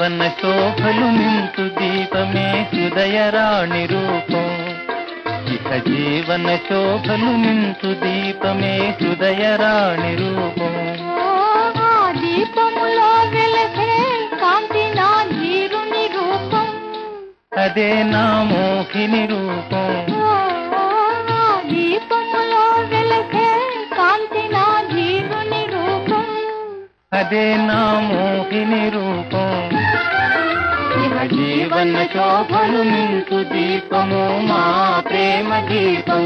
జీవన శోభలు నింపు దీపమే హృదయరాణి రూపం ఇక జీవన శోభలు నింపు దీపమే హృదయరాణి రూపం ఓ ఆ దీపములో వెలసే కాంతి నా ధీరుని రూపం అదే నా మోహిని రూపం ఓ ఆ దీపములో వెలసే కాంతి నా ధీరుని రూపం అదే నా మోహిని రూపం ఇహ జీవన శోభలు నింపు దీపము మా ప్రేమ దీపం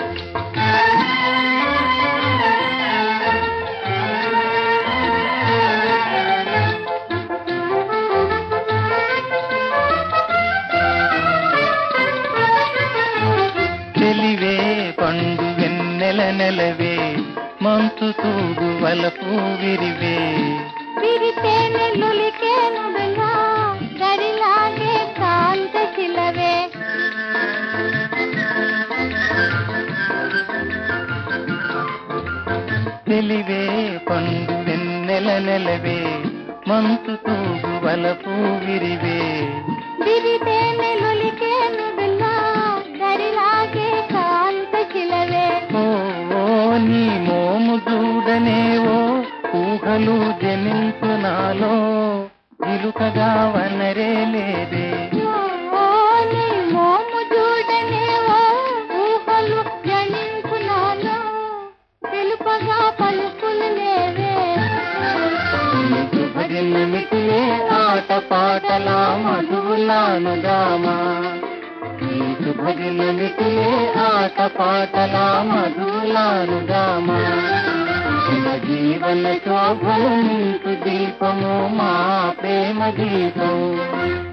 తెలివే పండు వెన్నెల నెలవే మంచు తూగు వలపు విరివే విరితేనే లొలికేను బెలా గడిలాగే కాంత శిలవే తెలివే పండు వెన్నెల నెలవే మంచు తూగు వలపు విరివే విరితేనే లొలికేను బెలా గడిలాగే కాంత శిలవే ఓ ఓ నీ మోము చూడనేవో ఊహలు జనించు నాలో ఇలుకగా వనరే లేదే ఓ నీ మోము చూడనేవో ఊహలు జనించునాలో తెలుపగా పలుకులు లేవే శుభదినమిటిలే ఆట పాటల మధువులానుగామా ఈ శుభదినమిటిలే ఆట పాటల మధువులానుగామా శుభ జీవన శోభలు నీకు దీపము మా ప్రేమ దీపం